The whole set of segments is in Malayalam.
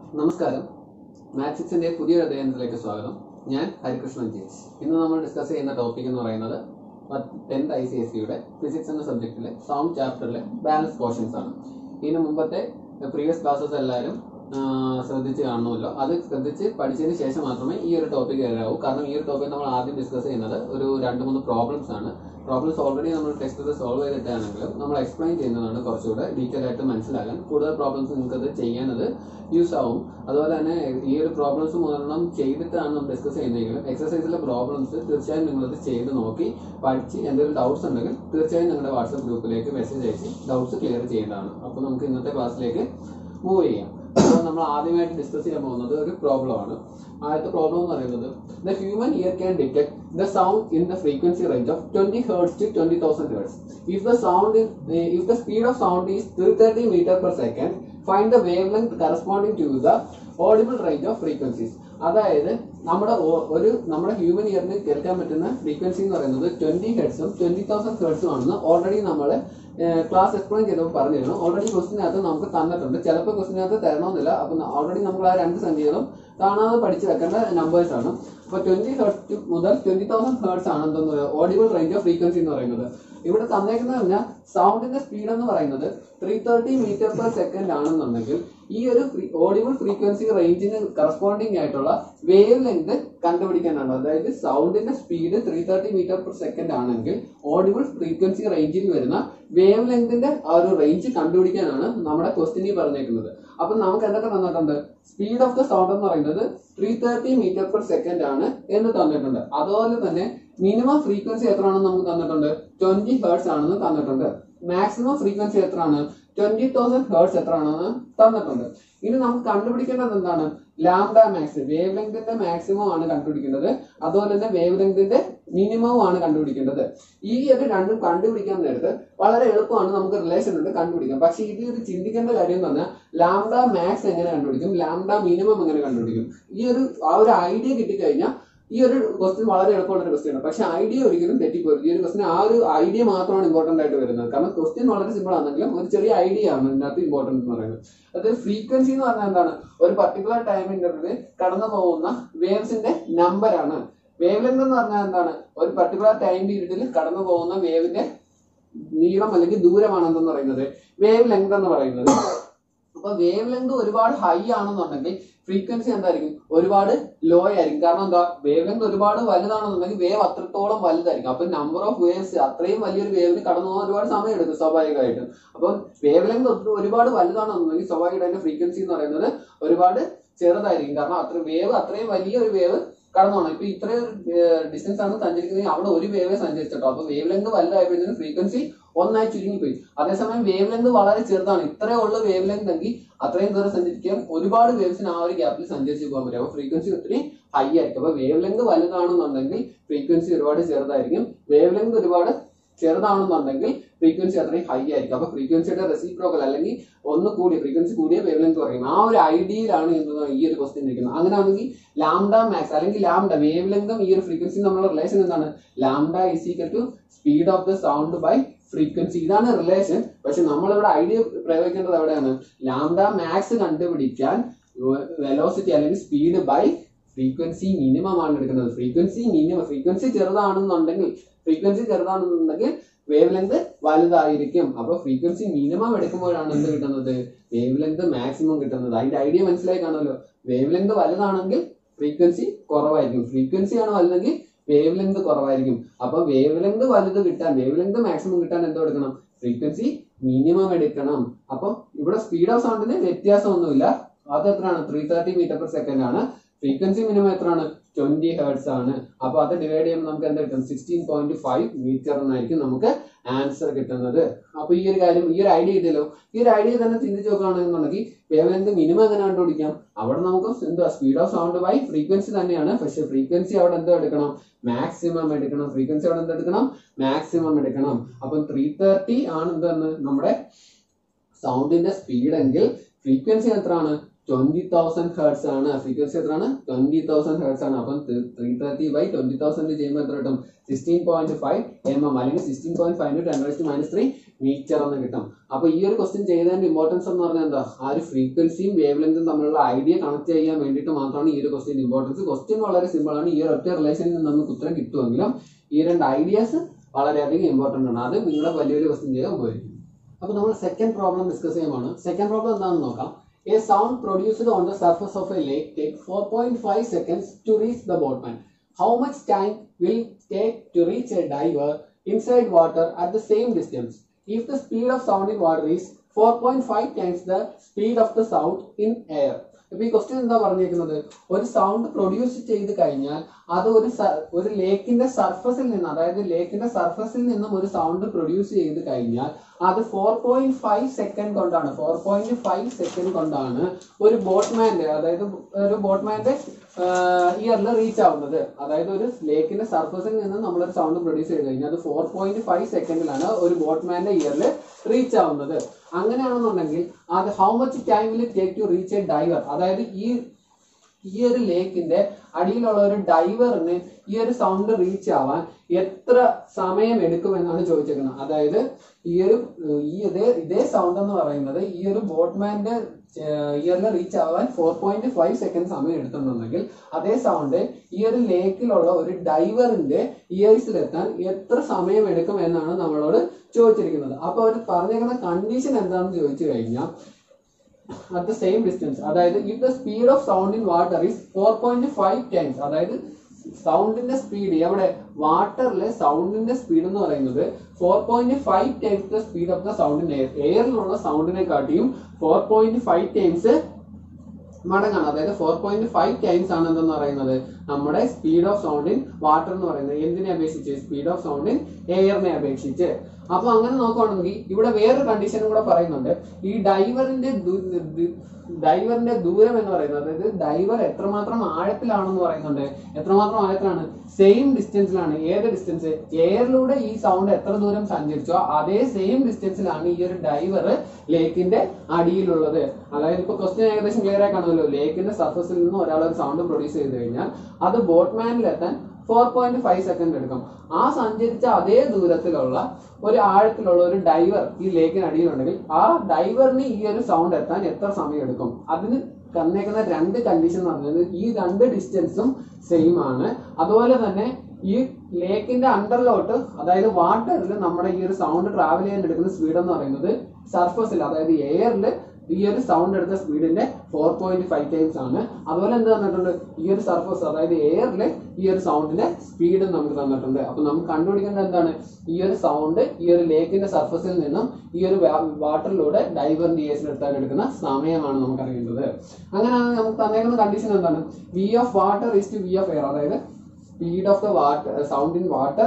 നമസ്കാരം മാത്സിക്സിന്റെ പുതിയൊരു അധ്യയനത്തിലേക്ക് സ്വാഗതം ഞാൻ ഹരികൃഷ്ണൻ ജെയിംസ് ഇന്ന് നമ്മൾ ഡിസ്കസ് ചെയ്യുന്ന ടോപ്പിക് എന്ന് പറയുന്നത് ടെൻത്ത് ഐ സി എസ് സിയുടെ ഫിസിക്സ് എന്ന സബ്ജക്റ്റിലെ സൗണ്ട് ചാപ്റ്ററിലെ ബാലൻസ് പോർഷൻസ് ആണ് ഇതിന് മുമ്പത്തെ പ്രീവിയസ് ക്ലാസ്സസ് എല്ലാവരും ആ, ശ്രദ്ധിച്ച് കാണണമല്ലോ അത് ശ്രദ്ധിച്ച് പഠിച്ചതിന് ശേഷം മാത്രമേ ഈ ഒരു ടോപ്പിക് വരാവൂ കാരണം ഈ ഒരു ടോപ്പിക് നമ്മൾ ആദ്യം ഡിസ്കസ് ചെയ്യുന്നത് ഒരു രണ്ട് മൂന്ന് പ്രോബ്ലംസ് ആണ് പ്രോബ്ലംസ് ഓൾറെഡി നമ്മൾ ടെക്സ്റ്റിൽ സോൾവ് ചെയ്തിട്ടാണെങ്കിലും നമ്മൾ എക്സ്പ്ലെയിൻ ചെയ്യുന്നതാണ് കുറച്ചുകൂടെ ഡീറ്റെയിൽ ആയിട്ട് മനസ്സിലാകാൻ കൂടുതൽ പ്രോബ്ലംസ് നിങ്ങൾക്ക് അത് ചെയ്യാനത് യൂസ് ആവും അതുപോലെ തന്നെ ഈ ഒരു പ്രോബ്ലംസ് മൂന്നെണ്ണം ചെയ്തിട്ടാണ് നമ്മൾ ഡിസ്കസ് ചെയ്യുന്നതെങ്കിലും എക്സസൈസിലെ പ്രോബ്ലംസ് തീർച്ചയായും നിങ്ങളത് ചെയ്ത് നോക്കി പഠിച്ച് എന്തെങ്കിലും ഡൗട്ട്സ് ഉണ്ടെങ്കിൽ തീർച്ചയായും നിങ്ങളുടെ വാട്സപ്പ് ഗ്രൂപ്പിലേക്ക് മെസ്സേജ് അയച്ച് ഡൗട്ട്സ് ക്ലിയർ ചെയ്യേണ്ടതാണ് അപ്പോൾ നമുക്ക് ഇന്നത്തെ ക്ലാസ്സിലേക്ക് മൂവ് ചെയ്യാം അപ്പോൾ നമ്മൾ ആദ്യമായിട്ട് ഡിസ്കസ് ചെയ്യാൻ പോകുന്നത് ഒരു പ്രോബ്ലം ആണ് ആദ്യത്തെ പ്രോബ്ലം എന്ന് പറയുന്നത് the human ear can detect the sound in the frequency range of twenty hertz to twenty thousand hertz if the sound in if the speed of sound is three thirty metre per second find the wavelength corresponding to the audible range of frequencies അതായത് നമ്മുടെ ഓ- ഒരു നമ്മുടെ ഹ്യൂമൻ ഇയറിന് കേൾക്കാൻ പറ്റുന്ന ഫ്രീക്വൻസി എന്ന് പറയുന്നത് ട്വന്റി ഹെഡ്സും ട്വന്റി തൗസൻഡ് ഹെഡ്സും ആണെന്ന് ഓൾറെഡി നമ്മൾ ക്ലാസ് എക്സ്പ്ലെയിൻ ചെയ്തപ്പോൾ പറഞ്ഞിരുന്നു ഓൾറെഡി ക്വസ്റ്റിനകത്ത് നമുക്ക് തന്നിട്ടുണ്ട് ചിലപ്പോൾ ക്വസ്റ്റിനകത്ത് തരണമെന്നില്ല അപ്പൊ ഓൾറെഡി നമ്മൾ ആ രണ്ട് സംഖ്യകളും കാണാതെ പഠിച്ചു വെക്കേണ്ട നമ്പേഴ്സ് ആണ് അപ്പൊ ട്വന്റി ഹെർട്സ് മുതൽ ട്വന്റി തൗസൻഡ് ഹേർട്സ് ആണ് എന്തെന്ന് പറയുക ഓഡിബിൾ റേഞ്ച് ഓഫ് ഫ്രീക്വൻസി എന്ന് പറയുന്നത് ഇവിടെ തന്നേക്കുന്നത് പറഞ്ഞാൽ സൗണ്ടിന്റെ സ്പീഡ് എന്ന് പറയുന്നത് three thirty metre per second ആണെന്നുണ്ടെങ്കിൽ ഈ ഒരു ഓഡിബിൾ ഫ്രീക്വൻസി റേഞ്ചിന് കറസ്പോണ്ടിങ് ആയിട്ടുള്ള വേവ് ലെങ്ത് കണ്ടുപിടിക്കാനാണ് അതായത് സൗണ്ടിന്റെ speed three thirty metre per second ആണെങ്കിൽ ഓഡിബിൾ ഫ്രീക്വൻസി റേഞ്ചിൽ വരുന്ന വേവ് ലെങ്തിന്റെ ആ ഒരു റേഞ്ച് കണ്ടുപിടിക്കാനാണ് നമ്മുടെ ക്വസ്റ്റിനി പറഞ്ഞേക്കുന്നത് അപ്പൊ നമുക്ക് എന്തൊക്കെ തന്നിട്ടുണ്ട് സ്പീഡ് ഓഫ് ദ സൗണ്ട് എന്ന് പറയുന്നത് three thirty metre per second ആണ് എന്ന് തന്നിട്ടുണ്ട് അതുപോലെ തന്നെ മിനിമം ഫ്രീക്വൻസി എത്രയാണെന്ന് നമുക്ക് തന്നിട്ടുണ്ട് ട്വന്റി ഹേർട്സ് ആണെന്ന് തന്നിട്ടുണ്ട് മാക്സിമം ഫ്രീക്വൻസി എത്രയാണ് ട്വന്റി തൗസൻഡ് ഹേർട്സ് എത്രയാണെന്ന് തന്നിട്ടുണ്ട് ഇനി നമുക്ക് കണ്ടുപിടിക്കേണ്ടത് എന്താണ് ലാംഡ മാക്സ് വേവ് ലെങ്തിന്റെ മാക്സിമം ആണ് കണ്ടുപിടിക്കേണ്ടത് അതുപോലെ തന്നെ വേവ് ലെങ്തിന്റെ മിനിമവും ആണ് കണ്ടുപിടിക്കേണ്ടത് ഈ ഒരു രണ്ടും കണ്ടുപിടിക്കാൻ നേരത്ത് വളരെ എളുപ്പമാണ് നമുക്ക് റിലേഷൻ ഉണ്ട് കണ്ടുപിടിക്കാം പക്ഷേ ഇത് ഒരു ചിന്തിക്കേണ്ട കാര്യം എന്ന് പറഞ്ഞാൽ ലാംഡ മാക്സ് എങ്ങനെ കണ്ടുപിടിക്കും ലാംഡ മിനിമം എങ്ങനെ കണ്ടുപിടിക്കും ഈ ഒരു ആ ഒരു ഐഡിയ കിട്ടിക്കഴിഞ്ഞാൽ ഈ ഒരു ക്വസ്റ്റ്യൻ വളരെ എളുപ്പമുള്ള ഒരു ക്വസ്റ്റ്യൻ ആണ് പക്ഷെ ഐഡിയ ഒരിക്കലും തെറ്റിപ്പോരുത് ഈ ഒരു ക്വസ്റ്റ്യൻ ആ ഒരു ഐഡിയ മാത്രമാണ് ഇമ്പോർട്ടന്റ് ആയിട്ട് വരുന്നത് കാരണം ക്വസ്റ്റ്യൻ വളരെ സിമ്പിൾ ആണെങ്കിലും ഒരു ചെറിയ ഐഡിയ ആണ് ഇതിനകത്ത് ഇമ്പോർട്ടന്റ് എന്ന് പറയുന്നത് അതായത് ഫ്രീക്വൻസി എന്ന് പറഞ്ഞാൽ എന്താണ് ഒരു പർട്ടിക്കുലർ ടൈം ഇന്റർവെല് കടന്നു പോകുന്ന വേവ്സിന്റെ നമ്പർ ആണ് വേവ് ലെങ്ത് എന്ന് പറഞ്ഞാൽ എന്താണ് ഒരു പർട്ടിക്കുലർ ടൈം പീരീഡിൽ കടന്നു പോകുന്ന വേവിന്റെ നീളം അല്ലെങ്കിൽ ദൂരമാണ് എന്തെന്ന് പറയുന്നത് വേവ് ലെങ്ത് എന്ന് പറയുന്നത് അപ്പൊ വേവ് ലെങ്ത് ഒരുപാട് ഹൈ ആണെന്നുണ്ടെങ്കിൽ ഫ്രീക്വൻസി എന്തായിരിക്കും ഒരുപാട് ലോ ആയിരിക്കും കാരണം എന്താ വേവ് ലെങ്ത് ഒരുപാട് വലുതാണെന്നുണ്ടെങ്കിൽ വേവ് അത്രത്തോളം വലുതായിരിക്കും അപ്പൊ നമ്പർ ഓഫ് വേവ്സ് അത്രയും വലിയൊരു വേവിന് കടന്നു പോകാൻ ഒരുപാട് സമയം എടുക്കും സ്വാഭാവികമായിട്ടും അപ്പം വേവ് ലെങ്ത് ഒരുപാട് വലുതാണെന്നുണ്ടെങ്കിൽ സ്വാഭാവികമായിട്ട് അതിന്റെ ഫ്രീക്വൻസി എന്ന് പറയുന്നത് ഒരുപാട് ചെറുതായിരിക്കും കാരണം അത്ര വേവ് അത്രയും വലിയ ഒരു വേവ് കടന്നു പോകണം ഇപ്പൊ ഇത്രയും ഡിസ്റ്റൻസ് ആണ് സഞ്ചരിക്കുന്നത് അവിടെ ഒരു വേവേ സഞ്ചരിച്ചിട്ടോ അപ്പൊ വേവ് ലെങ്ത് വലുതായപ്പോഴത്തേനും ഫ്രീക്വൻസി ഒന്നായി ചുരുങ്ങിപ്പോയി അതേസമയം വേവ് ലെങ്ത് വളരെ ചെറുതാണ് ഇത്രേ ഉള്ള വേവ് ലെങ്ത് എങ്കിൽ അത്രയും ദൂരം സഞ്ചരിക്കാൻ ഒരുപാട് വേവ്സിന് ആ ഒരു ഗ്യാപ്പിൽ സഞ്ചരിച്ച് പോകാൻ പറ്റും അപ്പൊ ഫ്രീക്വൻസി ഒത്തിരി ഹൈ ആയിരിക്കും അപ്പൊ വേവ് ലെങ്ത് വലുതാണെന്നുണ്ടെങ്കിൽ ഫ്രീക്വൻസി ഒരുപാട് ചെറുതായിരിക്കും വേവ് ലെങ്ത് ഒരുപാട് ചെറുതാണെന്നുണ്ടെങ്കിൽ ഫ്രീക്വൻസി അത്രയും ഹൈ ആയിരിക്കും അപ്പൊ ഫ്രീക്വൻസിയുടെ റെസിപ്രോക്കൽ അല്ലെങ്കിൽ ഒന്ന് കൂടി ഫ്രീക്വൻസി കൂടിയ വേവ് ലെങ്ത് കുറയും ആ ഒരു ഐഡിയയിലാണ് എന്ത് ഈ ഒരു ക്വസ്റ്റ്യൻ ഇരിക്കുന്നത് അങ്ങനെയാണെങ്കിൽ ലാംഡ മാക്സ് അല്ലെങ്കിൽ ലാംഡ വേവ് ലെങ്തും ഈ ഒരു ഫ്രീക്വൻസി നമ്മളുടെ റിലേഷൻ എന്താണ് lambda is equal to speed of the sound by frequency ഇതാണ് റിലേഷൻ പക്ഷെ നമ്മളിവിടെ ഐഡിയ പ്രയോഗിക്കേണ്ടത് എവിടെയാണ് ലാംഡ മാക്സ് കണ്ടുപിടിക്കാൻ വെലോസിറ്റി അല്ലെങ്കിൽ സ്പീഡ് ബൈ ഫ്രീക്വൻസി മിനിമം ആണ് എടുക്കുന്നത് ഫ്രീക്വൻസി മിനിമം ഫ്രീക്വൻസി ചെറുതാണെന്നുണ്ടെങ്കിൽ ഫ്രീക്വൻസി ചെറുതാണെന്നുണ്ടെങ്കിൽ വേവ് ലെങ്ത് വലുതായിരിക്കും അപ്പൊ ഫ്രീക്വൻസി മിനിമം എടുക്കുമ്പോഴാണ് എന്ത് കിട്ടുന്നത് വേവ് ലെങ്ത് മാക്സിമം കിട്ടുന്നത് അതിന്റെ ഐഡിയ മനസ്സിലായി കാണുമല്ലോ വേവ് ലെങ്ത് വലുതാണെങ്കിൽ ഫ്രീക്വൻസി കുറവായിരിക്കും ഫ്രീക്വൻസി ആണ് വലുതെങ്കിൽ വേവ് ലെങ്ത് കുറവായിരിക്കും അപ്പൊ വേവ് ലെങ്ത് വലുത് കിട്ടാൻ വേവ് ലെങ്ത് മാക്സിമം കിട്ടാൻ എന്തോ എടുക്കണം ഫ്രീക്വൻസി മിനിമം എടുക്കണം അപ്പൊ ഇവിടെ സ്പീഡ് ഓഫ് സൗണ്ടിന് വ്യത്യാസമൊന്നുമില്ല അത് എത്രയാണ് three thirty metre per second ആണ് ഫ്രീക്വൻസി മിനിമം എത്രയാണ് ട്വന്റി ഹേർട്സ് ആണ് അപ്പൊ അത് ഡിവൈഡ് ചെയ്യുമ്പോൾ നമുക്ക് എന്താ കിട്ടും സിക്സ്റ്റീൻ പോയിന്റ് ഫൈവ് മീറ്റർ എന്നായിരിക്കും നമുക്ക് ആൻസർ കിട്ടുന്നത് അപ്പൊ ഈ ഒരു കാര്യം ഈ ഒരു ഐഡിയ കിട്ടിയല്ലോ ഈ ഒരു ഐഡിയ തന്നെ ചിന്തിച്ച് നോക്കുകയാണെന്നുണ്ടെങ്കിൽ വേവ് ലെങ്ത് മിനിമം എങ്ങനെ കണ്ടുപിടിക്കാം അവിടെ നമുക്ക് എന്താ speed of sound by frequency തന്നെയാണ് പക്ഷെ ഫ്രീക്വൻസി അവിടെ എന്തോ എടുക്കണം മാക്സിമം എടുക്കണം ഫ്രീക്വൻസി അവിടെ എന്ത് എടുക്കണം മാക്സിമം എടുക്കണം അപ്പം ത്രീ തേർട്ടി ആണ് എന്താണ് നമ്മുടെ സൗണ്ടിന്റെ സ്പീഡ് എങ്കിൽ ഫ്രീക്വൻസി എത്രയാണ് ട്വന്റി തൗസൻഡ് ഹേർട്സ് ആണ് ഫ്രീക്വൻസി എത്രയാണ് ട്വന്റി തൗസൻഡ് ഹേർട്സ് ആണ് അപ്പം three thirty by twenty thousand ചെയ്യുമ്പോൾ എത്ര കിട്ടും sixteen point five M M അല്ലെങ്കിൽ sixteen point five to ten rise minus three metre എന്ന് കിട്ടും അപ്പൊ ഈ ഒരു ക്വസ്റ്റ്യൻ ചെയ്തതിന്റെ ഇമ്പോർട്ടൻസ് എന്ന് പറഞ്ഞാൽ എന്താ ആ ഒരു ഫ്രീക്വൻസിയും വേവ് ലെങ്തും തമ്മിലുള്ള ഐഡിയ കണക്ട് ചെയ്യാൻ വേണ്ടിയിട്ട് മാത്രമാണ് ഈ ഒരു ക്വസ്റ്റ്യൻ ഇമ്പോർട്ടൻസ് ക്വസ്റ്റ്യൻ വളരെ സിമ്പിൾ ആണ് ഈ ഒരു ഒറ്റ റിലേഷനിൽ നിന്ന് നമുക്ക് ഉത്തരം കിട്ടുമെങ്കിലും ഈ രണ്ട് ഐഡിയാസ് വളരെയധികം ഇമ്പോർട്ടന്റ് ആണ് അത് നിങ്ങളുടെ വലിയൊരു ക്വസ്റ്റ്യൻ ചെയ്യാൻ ഉപകരിക്കും അപ്പൊ നമ്മൾ സെക്കൻഡ് പ്രോബ്ലം ഡിസ്കസ് ചെയ്യുമ്പോൾ സെക്കൻഡ് പ്രോബ്ലം എന്താണെന്ന് നോക്കാം a sound produced on the surface of a lake take four point five seconds to reach the boatman how much time will take to reach a diver inside water at the same distance if the speed of sound in water is four point five times the speed of the sound in air ഇപ്പൊ ഈ ക്വസ്റ്റ്യൻ എന്താ പറഞ്ഞേക്കുന്നത് ഒരു സൗണ്ട് പ്രൊഡ്യൂസ് ചെയ്ത് കഴിഞ്ഞാൽ അത് ഒരു സ- ഒരു ലേക്കിന്റെ സർഫസിൽ നിന്ന് അതായത് ലേക്കിന്റെ സർഫസിൽ നിന്നും ഒരു സൗണ്ട് പ്രൊഡ്യൂസ് ചെയ്ത് കഴിഞ്ഞാൽ അത് ഫോർ പോയിന്റ് ഫൈവ് സെക്കൻഡ് കൊണ്ടാണ് ഫോർ പോയിന്റ് ഫൈവ് സെക്കൻഡ് കൊണ്ടാണ് ഒരു ബോട്ട്മാന്റെ അതായത് ഒരു ബോട്ട്മാന്റെ ഇയറിൽ റീച്ച് ആവുന്നത് അതായത് ഒരു ലേക്കിന്റെ സർഫസിൽ നിന്ന് നമ്മളൊരു സൗണ്ട് പ്രൊഡ്യൂസ് ചെയ്ത് കഴിഞ്ഞാൽ അത് ഫോർ പോയിന്റ് ഫൈവ് സെക്കൻഡിലാണ് ഒരു ബോട്ട്മാന്റെ ഇയറിൽ റീച്ച് ആവുന്നത് അങ്ങനെയാണെന്നുണ്ടെങ്കിൽ അത് how much time will take to reach a diver അതായത് ഈ ഈ ഒരു ലേക്കിന്റെ അടിയിലുള്ള ഒരു ഡൈവറിന് ഈ ഒരു സൗണ്ട് റീച്ച് ആവാൻ എത്ര സമയം എടുക്കുമെന്നാണ് ചോദിച്ചേക്കുന്നത് അതായത് ഈ ഒരു ഏഹ്, ഈ ഇതേ ഇതേ സൗണ്ട് എന്ന് പറയുന്നത് ഈ ഒരു ബോട്ട്മാന്റെ ഇയറിൽ റീച്ച് ആവാൻ ഫോർ പോയിന്റ് ഫൈവ് സെക്കൻഡ് സമയം എടുത്തുണ്ടെങ്കിൽ അതേ സൗണ്ട് ഈ ഒരു ലേക്കിലുള്ള ഒരു ഡൈവറിന്റെ ഇയേഴ്സിലെത്താൻ എത്ര സമയം എടുക്കും എന്നാണ് നമ്മളോട് ചോദിച്ചിരിക്കുന്നത് അപ്പൊ അവർ പറഞ്ഞേക്കുന്ന കണ്ടീഷൻ എന്താണെന്ന് ചോദിച്ചു കഴിഞ്ഞാൽ അറ്റ് ദ സെയിം ഡിസ്റ്റൻസ് അതായത് if the speed of sound in water is four point five times അതായത് സൗണ്ടിന്റെ സ്പീഡ് എവിടെ വാട്ടറിലെ സൗണ്ടിന്റെ സ്പീഡ് എന്ന് പറയുന്നത് four point five times the speed of the sound in air എയറിലുള്ള സൗണ്ടിനെ കാട്ടിയും ഫോർ പോയിന്റ് ഫൈവ് ടൈംസ് മടങ്ങാണ് അതായത് ഫോർ പോയിന്റ് ഫൈവ് ടൈംസ് ആണ് എന്തെന്ന് പറയുന്നത് നമ്മുടെ speed of sound in water എന്ന് പറയുന്നത് എന്തിനെ അപേക്ഷിച്ച് സ്പീഡ് ഓഫ് സൗണ്ട് ഇൻ എയറിനെ അപേക്ഷിച്ച് അപ്പൊ അങ്ങനെ നോക്കുകയാണെങ്കിൽ ഇവിടെ വേറൊരു കണ്ടീഷനും കൂടെ പറയുന്നുണ്ട് ഈ ഡൈവറിന്റെ ഡൈവറിന്റെ ദൂരം എന്ന് പറയുന്നത് അതായത് ഡൈവർ എത്രമാത്രം ആഴത്തിലാണെന്ന് പറയുന്നുണ്ട് എത്രമാത്രം ആഴത്തിലാണ് സെയിം ഡിസ്റ്റൻസിലാണ് ഏത് ഡിസ്റ്റൻസ് എയറിലൂടെ ഈ സൗണ്ട് എത്ര ദൂരം സഞ്ചരിച്ചോ അതേ സെയിം ഡിസ്റ്റൻസിലാണ് ഈ ഒരു ഡൈവർ ലേക്കിന്റെ അടിയിലുള്ളത് അതായത് ഇപ്പൊ ക്വസ്റ്റ്യൻ ഏകദേശം ക്ലിയർ ആയി കാണുമല്ലോ ലേക്കിന്റെ സർഫസിൽ നിന്ന് ഒരാൾ ഒരു സൗണ്ട് പ്രൊഡ്യൂസ് ചെയ്ത് കഴിഞ്ഞാൽ അത് ബോട്ട്മാനിലെത്താൻ ഫോർ പോയിന്റ് ഫൈവ് സെക്കൻഡ് എടുക്കും ആ സഞ്ചരിച്ച അതേ ദൂരത്തിലുള്ള ഒരു ആഴത്തിലുള്ള ഒരു ഡൈവർ ഈ ലേക്കിന് അടിയിലുണ്ടെങ്കിൽ ആ ഡൈവറിന് ഈ ഒരു സൗണ്ട് എത്താൻ എത്ര സമയം എടുക്കും അതിന് തന്നേക്കുന്ന രണ്ട് കണ്ടീഷൻ എന്ന് പറഞ്ഞത് ഈ രണ്ട് ഡിസ്റ്റൻസും സെയിം ആണ് അതുപോലെ തന്നെ ഈ ലേക്കിന്റെ അണ്ടറിലോട്ട് അതായത് വാട്ടറിൽ നമ്മുടെ ഈ ഒരു സൗണ്ട് ട്രാവൽ ചെയ്യാൻ എടുക്കുന്ന സ്പീഡ് എന്ന് പറയുന്നത് സർഫസിൽ അതായത് എയറിൽ ഈ ഒരു സൗണ്ട് എടുത്ത സ്പീഡിന്റെ ഫോർ പോയിന്റ് ഫൈവ് ടൈംസ് ആണ് അതുപോലെ എന്ത് തന്നിട്ടുണ്ട് ഈ ഒരു സർഫസ് അതായത് എയറിൽ ഈ ഒരു സൗണ്ടിന്റെ സ്പീഡ് നമുക്ക് തന്നിട്ടുണ്ട് അപ്പൊ നമുക്ക് കണ്ടുപിടിക്കേണ്ടത് എന്താണ് ഈ ഒരു സൗണ്ട് ഈ ഒരു ലേക്കിന്റെ സർഫസിൽ നിന്നും ഈ ഒരു വാട്ടറിലൂടെ ഡൈവറിന്റെ ഇയേഴ്സിൽ എടുത്താൽ എടുക്കുന്ന സമയമാണ് നമുക്ക് അറിയേണ്ടത് അങ്ങനെയാണ് നമുക്ക് തന്നേക്കുന്ന കണ്ടീഷൻ എന്താണ് V of water is to V of air അതായത് speed of the water sound in water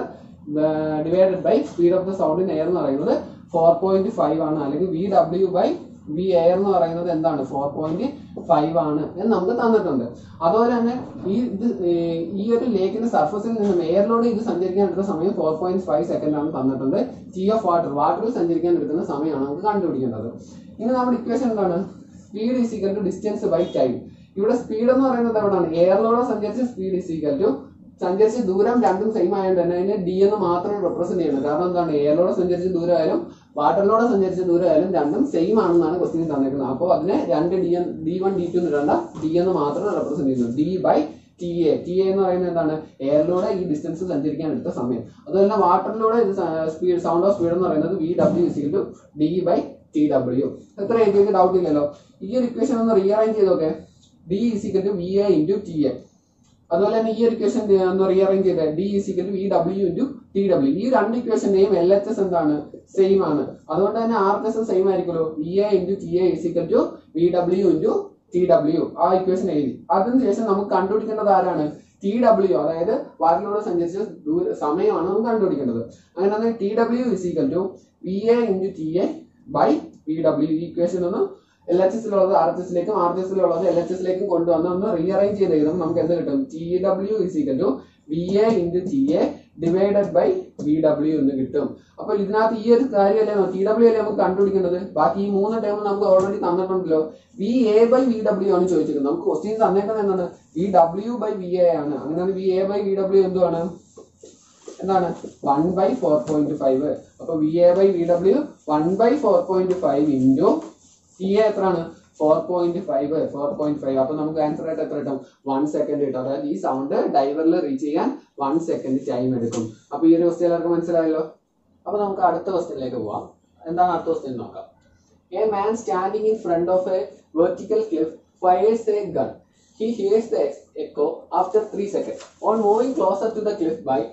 divided by speed of the sound in air എന്ന് പറയുന്നത് ഫോർ പോയിന്റ് ഫൈവ് ആണ് അല്ലെങ്കിൽ V W by V air എന്ന് പറയുന്നത് എന്താണ് ഫോർ പോയിന്റ് ഫൈവ് ആണ് എന്ന് നമുക്ക് തന്നിട്ടുണ്ട് അതുപോലെ തന്നെ ഈ ഇത് ഏർ ഈ ഒരു ലേക്കിന്റെ സർഫസിൽ നിന്നും എയറിലൂടെ ഇത് സഞ്ചരിക്കാൻ എടുക്കുന്ന സമയം ഫോർ പോയിന്റ് ഫൈവ് സെക്കൻഡ് ആണ് തന്നിട്ടുണ്ട് ടി ഓഫ് വാട്ടർ വാട്ടറിൽ സഞ്ചരിക്കാൻ എടുക്കുന്ന സമയമാണ് നമുക്ക് കണ്ടുപിടിക്കേണ്ടത് ഇനി നമ്മുടെ ഇക്വേഷൻ എന്താണ് speed is equal to distance by time ഇവിടെ സ്പീഡ് എന്ന് പറയുന്നത് എവിടെയാണ് എയറിലൂടെ സഞ്ചരിച്ച സ്പീഡ് ഈസ് ഈക്വൽ ടു സഞ്ചരിച്ച ദൂരം രണ്ടും സെയിം ആയതുകൊണ്ട് തന്നെ അതിനെ ഡി എന്ന് മാത്രം റെപ്രസെന്റ് ചെയ്യുന്നത് കാരണം എന്താണ് എയറിലൂടെ സഞ്ചരിച്ച ദൂരമായാലും വാട്ടറിലൂടെ സഞ്ചരിച്ച ദൂരമായാലും രണ്ടും സെയിം ആണെന്നാണ് ക്വസ്റ്റ്യൻ തന്നിരിക്കുന്നത് അപ്പോൾ അതിനെ രണ്ട് D N D one D two എന്ന് ഇടണ്ട ഡി എന്ന് മാത്രം റെപ്രസെന്റ് ചെയ്യുന്നു D by T A T A എന്ന് പറയുന്നത് എന്താണ് എയറിലൂടെ ഈ ഡിസ്റ്റൻസ് സഞ്ചരിക്കാൻ എടുത്ത സമയം അതുപോലെ വാട്ടറിലൂടെ ഇത് സ്പീഡ് സൗണ്ട് ഓഫ് സ്പീഡ് എന്ന് പറയുന്നത് V W is equal to D by T W എത്ര എഴുതിയത് ഡൗട്ട് ഇല്ലല്ലോ ഈ ഒരു ഇക്വേഷൻ ഒന്ന് റീഅറേഞ്ച് ചെയ്തോക്കെ D is equal to V A into T A അതുപോലെ തന്നെ ഈ ഒരു ഇക്വേഷൻ ഒന്ന് റീഅറേഞ്ച് ചെയ്തത് D is equal to V W into T W ഈ രണ്ട് ഇക്വേഷന്റെയും എൽ എച്ച് എസ് എന്താണ് സെയിം ആണ് അതുകൊണ്ട് തന്നെ ആർ എച്ച് എസ് സെയിം ആയിരിക്കുമല്ലോ V A into T A is equal to V W into T W ആ ഇക്വേഷൻ എഴുതി അതിനുശേഷം നമുക്ക് കണ്ടുപിടിക്കേണ്ടത് ആരാണ് ടി ഡബ്ല്യു അതായത് വാറിലൂടെ സഞ്ചരിച്ച ദൂര സമയമാണ് നമുക്ക് കണ്ടുപിടിക്കേണ്ടത് അങ്ങനെ T W is equal to V A into T A by V W ഈ ഇക്വേഷൻ ഒന്ന് എൽ എച്ച് എസിലുള്ളത് ആർ എച്ച് എസിലേക്കും ആർ എച്ച് എസിലുള്ളത് എൽ എച്ച് എസിലേക്കും കൊണ്ടുവന്ന് ഒന്ന് റീഅറേഞ്ച് ചെയ്ത് എഴുതും നമുക്ക് എന്ത് കിട്ടും T W is equal to V A into T A divided by V W എന്ന് കിട്ടും അപ്പൊ ഇതിനകത്ത് ഈ ഒരു കാര്യമല്ലേ ടി ഡബ്ല്യു അല്ലേ നമുക്ക് കണ്ടുപിടിക്കേണ്ടത് ബാക്കി ഈ മൂന്ന് ടേം നമുക്ക് ഓൾറെഡി തന്നിട്ടുണ്ടല്ലോ V A by V W ആണ് ചോദിച്ചിരിക്കുന്നത് നമുക്ക് ക്വസ്റ്റ്യൻ തന്നേക്കുന്നത് എന്താണ് V W by V A ആണ് അങ്ങനെയാണ് V A by V W എന്തുവാണ് എന്താണ് one by four point five അപ്പൊ V A by V W one by four point five into T A എത്രയാണ് four point five four point five അപ്പൊ നമുക്ക് ആൻസർ ആയിട്ട് എത്ര കിട്ടും വൺ സെക്കൻഡ് കിട്ടും അതായത് ഈ സൗണ്ട് ഡൈവറിൽ റീച്ച് ചെയ്യാൻ വൺ സെക്കൻഡ് ടൈം എടുക്കും അപ്പൊ ഈ ഒരു ക്വസ്റ്റ്യൻ എല്ലാവർക്കും മനസ്സിലായല്ലോ അപ്പൊ നമുക്ക് അടുത്ത ക്വസ്റ്റ്യനിലേക്ക് പോവാം എന്താണ് അടുത്ത ക്വസ്റ്റ്യൻ നോക്കാം a man standing in front of a vertical cliff fires a gun He hears the echo after 3 seconds. On moving closer to the cliff by